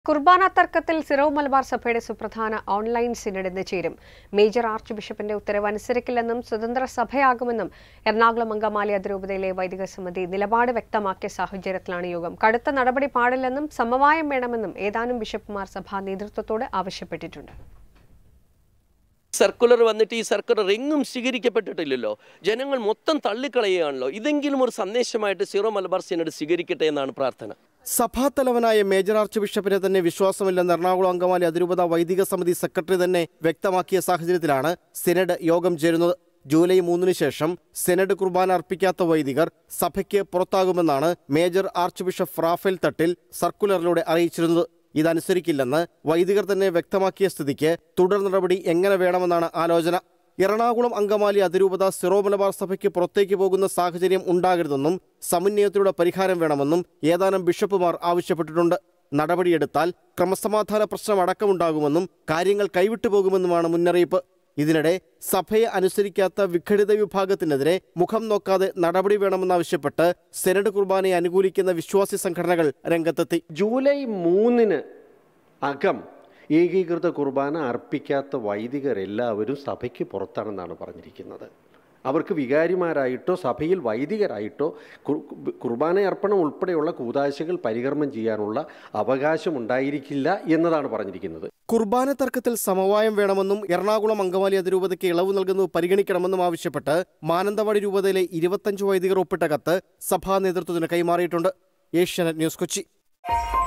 കുർബാന തർക്കത്തിൽ സിറോ മലബാർ സഭയുടെ സുപ്രധാന ഓൺലൈൻ സിനഡ് ഇന്ന് ചേരും മേജർ ആർച്ച് ബിഷപ്പിന്റെ ഉത്തരവ് അനുസരിക്കില്ലെന്നും സ്വതന്ത്ര സഭയാകുമെന്നും എറണാകുളം അങ്കമാലി അതിരൂപതയിലെ വൈദിക സമിതി നിലപാട് വ്യക്തമാക്കിയ സാഹചര്യത്തിലാണ് യോഗം കടുത്ത നടപടി പാടില്ലെന്നും സമവായം വേണമെന്നും ഏതാനും ബിഷപ്പുമാർ സഭാ നേതൃത്വത്തോട് ആവശ്യപ്പെട്ടിട്ടുണ്ട് സർക്കുലർ വന്നിട്ട് ഈ സർക്കുലർ എങ്ങും സ്വീകരിക്കപ്പെട്ടിട്ടില്ലല്ലോ ജനങ്ങൾ മൊത്തം തള്ളിക്കളയുകയാണല്ലോ ഇതെങ്കിലും ഒരു സന്ദേശമായിട്ട് സീറോ മലബാർ സിനഡ് സ്വീകരിക്കട്ടെ എന്നാണ് പ്രാർത്ഥന സഭാതലവനായ മേജർ ആർച്ച് ബിഷപ്പിനെ തന്നെ വിശ്വാസമില്ലെന്ന് എറണാകുളം അങ്കമാലി അതിരൂപത വൈദിക സമിതി സെക്രട്ടറി തന്നെ വ്യക്തമാക്കിയ സാഹചര്യത്തിലാണ് സിനഡ് യോഗം ചേരുന്നത് ജൂലൈ മൂന്നിന് ശേഷം സെനഡ് കുർബാന അർപ്പിക്കാത്ത വൈദികർ സഭയ്ക്ക് പുറത്താകുമെന്നാണ് major archbishop Raphael Thattil സർക്കുലറിലൂടെ അറിയിച്ചിരുന്നത് ഇതനുസരിക്കില്ലെന്ന് വൈദികർ തന്നെ വ്യക്തമാക്കിയ സ്ഥിതിക്ക് തുടർ നടപടി എങ്ങനെ വേണമെന്നാണ് ആലോചന എറണാകുളം അങ്കമാലി അതിരൂപത സിറോ മലബാർ സഭയ്ക്ക് പുറത്തേക്ക് പോകുന്ന സാഹചര്യം ഉണ്ടാകരുതെന്നും സമന്വയത്തിലൂടെ പരിഹാരം വേണമെന്നും ഏതാനും ബിഷപ്പുമാർ ആവശ്യപ്പെട്ടിട്ടുണ്ട് നടപടിയെടുത്താൽ ക്രമസമാധാന പ്രശ്നം അടക്കമുണ്ടാകുമെന്നും കാര്യങ്ങൾ കൈവിട്ടു പോകുമെന്നുമാണ് മുന്നറിയിപ്പ് ഇതിനിടെ സഭയെ അനുസരിക്കാത്ത വിഘടിത വിഭാഗത്തിനെതിരെ മുഖം നോക്കാതെ നടപടി വേണമെന്നാവശ്യപ്പെട്ട് സെനഡ് കുർബാനയെ അനുകൂലിക്കുന്ന വിശ്വാസി സംഘടനകൾ രംഗത്തെത്തി ജൂലൈ മൂന്നിന് അകം ഏകീകൃത കുർബാന അർപ്പിക്കാത്ത വൈദികരെല്ലാവരും സഭയ്ക്ക് പുറത്താണെന്നാണ് പറഞ്ഞിരിക്കുന്നത് അവർക്ക് വികാരിമാരായിട്ടോ സഭയിൽ വൈദികരായിട്ടോ കു- കുർബാന അർപ്പണം ഉൾപ്പെടെയുള്ള കൂതാശകൾ പരികർമ്മം ചെയ്യാനുള്ള അവകാശം ഉണ്ടായിരിക്കില്ല എന്നതാണ് പറഞ്ഞിരിക്കുന്നത് കുർബാന തർക്കത്തിൽ സമവായം വേണമെന്നും എറണാകുളം അങ്കമാലി അതിരൂപതയ്ക്ക് ഇളവ് നൽകുന്നത് പരിഗണിക്കണമെന്നും ആവശ്യപ്പെട്ട് മാനന്തവാടി രൂപതയിലെ ഇരുപത്തഞ്ച് വൈദികർ ഒപ്പിട്ട കത്ത് സഭാ നേതൃത്വത്തിന് കൈമാറിയിട്ടുണ്ട് ഏഷ്യാനെറ്റ് ന്യൂസ് കൊച്ചി